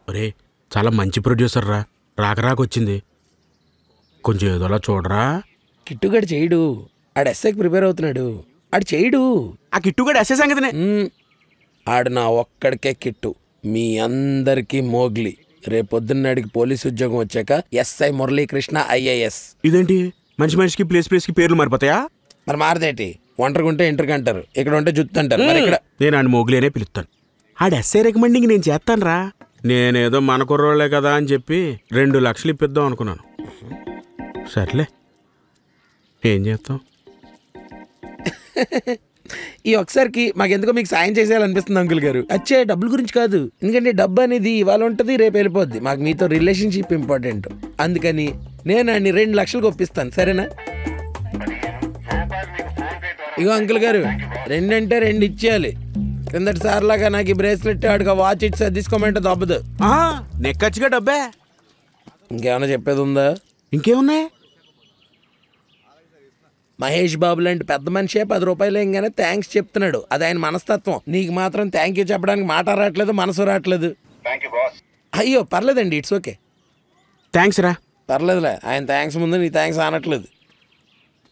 ఒరే చాలా మంచి ప్రొడ్యూసర్ రా రాక రాక వచ్చింది కొంచెం ఏదోలా చూడరా కిట్టుగాడు చేయడు ఆడు ఎస్ఐకి ప్రిపేర్ అవుతున్నాడు ఆడు చేయడు ఆ కిట్టుగాడు అసే సంగతినే మ్మ్. ఆడు నా ఒక్కడికే కిట్టు మీ అందరికీ మోగ్లి రేపొద్దున్నాడికి పోలీస్ ఉద్యోగం వచ్చాక ఎస్ఐ మురళీకృష్ణ ఐఏఎస్ ఇదేంటి మనిషి మనిషికి ప్లేస్ ప్లేస్కి పేర్లు మారిపోతాయా మరి మారదేటి ఒంటరిగా ఉంటే ఇంటర్కి అంటారు ఇక్కడ ఉంటే జుత్తు అంటారు మరి ఇక్కడ నేను ఆయన మోగులేనే పిలుస్తాను ఆడు ఎస్ఐ రికమెండింగ్ నేను చేస్తాను రా నేనేదో మన కుర్రోళ్ళే కదా అని చెప్పి రెండు లక్షలు ఇప్పిద్దాం అనుకున్నాను సర్లే ఏం చేస్తాం ఈ ఒకసారికి మాకెందుకో మీకు సాయం చేసేయాలనిపిస్తుంది అంకుల్ గారు వచ్చే డబ్బుల గురించి కాదు ఎందుకంటే డబ్బు అనేది ఇవాళ ఉంటుంది రేపు వెళ్ళిపోద్ది మాకు మీతో రిలేషన్షిప్ ఇంపార్టెంట్ అందుకని నేను అన్ని రెండు లక్షలకు ఒప్పిస్తాను సరేనా ఇగో అంకుల్ గారు రెండంటే రెండు ఇచ్చేయాలి కిందటి సార్లాగా నాకు ఈ బ్రేస్లెట్ ఆడుగా వాచ్ ఇచ్చి సర్దిసుకోమంటే దబ్బదు ఆహా, నెక్కచ్చిగా డబ్బే ఇంకేమైనా చెప్పేది ఉందా ఇంకేమున్నాయి మహేష్ బాబు లాంటి పెద్ద మనిషే పది రూపాయలు ఏంగానే థ్యాంక్స్ చెప్తున్నాడు అది ఆయన మనస్తత్వం నీకు మాత్రం థ్యాంక్ యూ చెప్పడానికి మాట రావట్లేదు మనసు రావట్లేదు అయ్యో పర్లేదండి ఇట్స్ ఓకే థ్యాంక్స్ రా పర్లేదులే ఆయన థ్యాంక్స్ ముందు నీ థ్యాంక్స్ అనట్లేదు